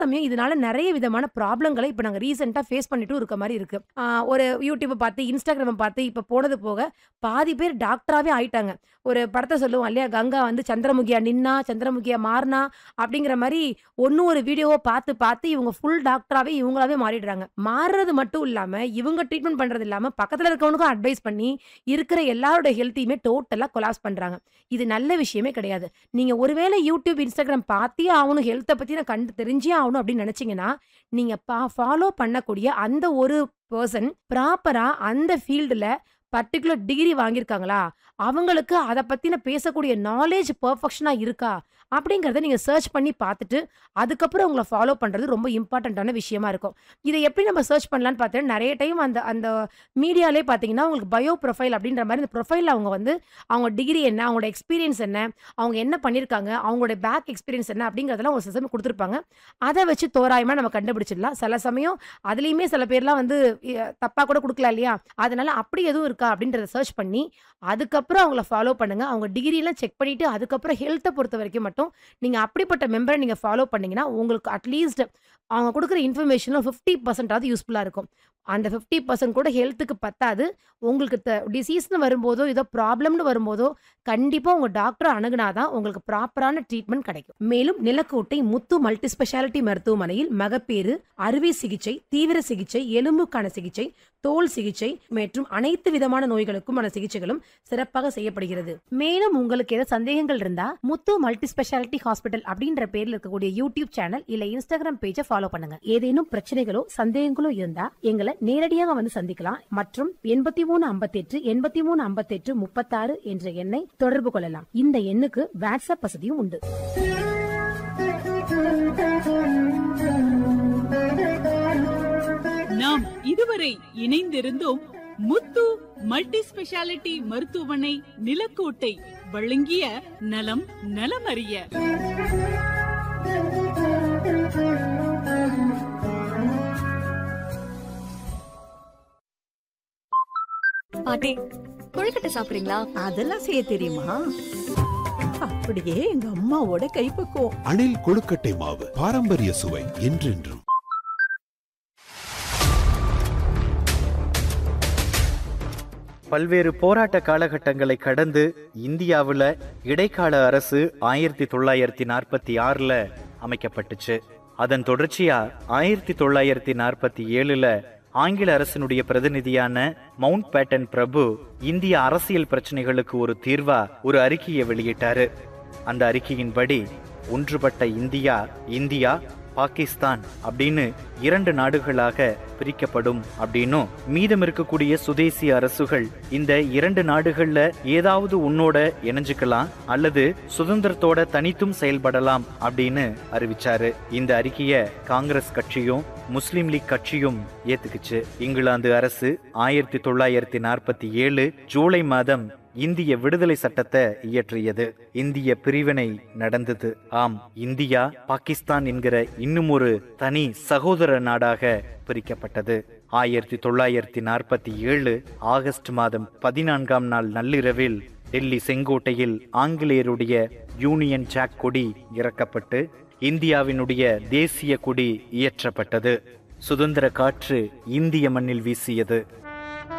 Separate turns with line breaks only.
சமயம் இதனால நிறைய விதமான ப்ராப்ளங்களை இப்ப நாங்க ரீசென்ட்டா ஃபேஸ் பண்ணிட்டும் இருக்க மாரி இருக்கு. ஆ ஒரு யூடியூப பார்த்து, இன்ஸ்டாகிராம பார்த்து இப்ப போனது போக, பாதி பேர் டாக்டராவே ஆயிட்டாங்க. ஒரு படத்த சொல்லுவோம் இல்லையா? கங்கா வந்து சந்திரமுகியா நின்னா, சந்திரமுகியா மாறுனா, அப்படிங்கிற மாரி ஒண்ணு ஒரு வீடியோவ பார்த்து பார்த்து இவங்க ஃபுல் டாக்டராவே இவங்களாவே மாறிடுறாங்க. மாறுறது மட்டும் இல்லாம, இவங்க ட்ரீட்மெண்ட் பண்றது இல்லாம, பக்கத்துல இருக்கவனுக்கும் அட்வைஸ் பண்ணி, இருக்கிற எல்லாரோட ஹெல்த்தையுமே டோட்டலா கொலாப்ஸ் பண்றாங்க. இது நல்ல விஷயமே கிடையாது. நீங்க ஒருவேளை யூடியூப், இன்ஸ்டாகிராம் பார்த்தே ஆவணும், ஹெல்த்த பத்தி நான் கண்டு தெரிஞ்சே ஆவணும் அப்படின்னு நெனச்சீங்கன்னா, நீங்க பா ஃபாலோ பண்ணக்கூடிய அந்த ஒரு பெர்சன் ப்ராப்பரா அந்த ஃபீல்டுல பர்ட்டிகுலர் டிகிரி வாங்கியிருக்காங்களா? அவங்களுக்கு அத பத்தின பேசக்கூடிய நாலேட்ஜ் பெர்ஃபெக்ஷனா இருக்கா? அப்படிங்கிறத நீங்க சர்ச் பண்ணி பார்த்துட்டு, அதுக்கப்புறம் அவங்கள ஃபாலோ பண்றது ரொம்ப இம்பார்ட்டன்ட்டான விஷயமா இருக்கும். இத எப்படி நம்ம சர்ச் பண்ணலான்னு பார்த்தீங்கன்னா, நெறைய டைம் அந்த அந்த மீடியாலயே பார்த்தீங்கன்னா, உங்களுக்கு பயோ ப்ரொஃபைல் அப்படின்ற மாரி இந்த ப்ரொஃபைல்ல அவங்க வந்து, அவங்க டிகிரி என்ன? அவங்களோட எக்ஸ்பீரியன்ஸ் என்ன? அவங்க என்ன பண்ணியிருக்காங்க? அவங்களோட பேக் எக்ஸ்பீரியன்ஸ் என்ன? அப்படிங்கிறதெல்லாம் ஒரு சில சமயம் குடுத்துருப்பாங்க. அத வச்சு தோராயமா நம்ம கண்டுபிடிச்சிடலாம். சில சமயம் அதிலயுமே சில பேர்லாம் வந்து எ தப்பா கூட குடுக்கலாம் இல்லையா? அதனால அப்படி எதுவும் இருக்கா? அப்படின்றத சர்ச் பண்ணி, அதுக்கப்புறம் அவங்கள ஃபாலோ பண்ணுங்க. அவங்க டிகிரிலாம் செக் பண்ணிட்டு, அதுக்கப்புறம் ஹெல்த்த பொறுத்தவரைக்கும் மட்டும், நீங்க அப்படிப்பட்ட மெம்பர நீங்க ஃபாலோ பண்ணீங்கன்னா, உங்களுக்கு அட்லீஸ்ட் அவங்க குடுக்குற இன்ஃபர்மேஷன்ல 50% யூஸ்ஃபுல்லா இருக்கும். அந்த 50% கூட ஹெல்த்துக்கு பத்தாது. உங்களுக்கு த டிசீஸ்ன்னு வரும்போதோ, ஏதோ ப்ராப்ளம்ன்னு வரும்போதோ, கண்டிப்பா உங்க டாக்டர அணுகுனா தான் உங்களுக்கு ப்ராப்பரான ட்ரீட்மெண்ட் கிடைக்கும். மேலும் நிலக்கோட்டை முத்து மல்டி ஸ்பெஷாலிட்டி மருத்துவமனையில் மகப்பேறு, அறுவை சிகிச்சை, தீவிர சிகிச்சை, எலும்புக்கான சிகிச்சை, தோல் சிகிச்சை மற்றும் அனைத்து விதமான நோய்களுக்குமான சிகிச்சைகளும் சிறப்பாக செய்யப்படுகிறது. மேலும் உங்களுக்கு ஏதாவது சந்தேகங்கள் இருந்தா, முத்து மல்டி ஸ்பெஷாலிட்டி ஹாஸ்பிட்டல் அப்படின்ற பேர்ல இருக்கக்கூடிய யூடியூப் சேனல் இல்ல இன்ஸ்டாகிராம் பேஜ ஃபாலோ பண்ணுங்க. ஏதேனும் பிரச்சனைகளோ, சந்தேகங்களோ இருந்தா எங்கள நேரடியாக வந்து சந்திக்கலாம் மற்றும் 8358 8358 36 என்ற எண்ணை தொடர்பு கொள்ளலாம். இந்த எண்ணுக்கு வாட்ஸ்அப் வசதியும் உண்டு.
நாம் இதுவரை இணைந்திருந்தோம் முத்து மல்டி ஸ்பெஷாலிட்டி மருத்துவமனை நிலக்கோட்டை வழங்கிய நலம் நலமறிய
பாட்டி கொழுக்கட்டை சாப்பிடுறீங்களா
அதெல்லாம் செய்ய தெரியுமா அப்படியே எங்க அம்மாவோட கைப்பக்குவம்
அணில் கொழுக்கட்டை மாவு பாரம்பரிய சுவை என்றென்றும்
பல்வேறு போராட்ட காலகட்டங்களை கடந்து இந்தியாவுல இடைக்கால அரசு ஆயிரத்தி தொள்ளாயிரத்தி நாற்பத்தி ஆறுல அமைக்கப்பட்டுச்சு அதன் தொடர்ச்சியா ஆயிரத்தி தொள்ளாயிரத்தி நாற்பத்தி ஏழுல ஆங்கில அரசினுடைய பிரதிநிதியான மவுண்ட் பேட்டன் பிரபு இந்திய அரசியல் பிரச்சனைகளுக்கு ஒரு தீர்வா ஒரு அறிக்கையை வெளியிட்டாரு அந்த அறிக்கையின்படி ஒன்றுபட்ட இந்தியா இந்தியா பாகிஸ்தான் அப்படின்னு இரண்டு நாடுகளாக பிரிக்கப்படும் அப்படின்னும் மீதம் இருக்கக்கூடிய சுதேசி அரசுகள் இந்த இரண்டு நாடுகள்ல ஏதாவது உன்னோட இணைஞ்சுக்கலாம் அல்லது சுதந்திரத்தோட தனித்தும் செயல்படலாம் அப்படின்னு அறிவிச்சாரு இந்த அறிக்கைய காங்கிரஸ் கட்சியும் முஸ்லிம் லீக் கட்சியும் ஏத்துக்குச்சு இங்கிலாந்து அரசு ஆயிரத்தி தொள்ளாயிரத்தி நாற்பத்தி ஏழு ஜூலை மாதம் இந்திய விடுதலை சட்டத்தை இயற்றியது இந்திய பிரிவினை நடந்தது ஆம் இந்தியா பாகிஸ்தான் என்கிற இன்னும் ஒரு தனி சகோதர நாடாக பிரிக்கப்பட்டது ஆயிரத்தி தொள்ளாயிரத்தி நாற்பத்தி ஏழு ஆகஸ்ட் மாதம் பதினான்காம் நாள் நள்ளிரவில் டெல்லி செங்கோட்டையில் ஆங்கிலேயருடைய யூனியன் ஜாக் கொடி இறக்கப்பட்டு இந்தியாவினுடைய தேசிய கொடி இயற்றப்பட்டது சுதந்திர காற்று இந்திய மண்ணில் வீசியது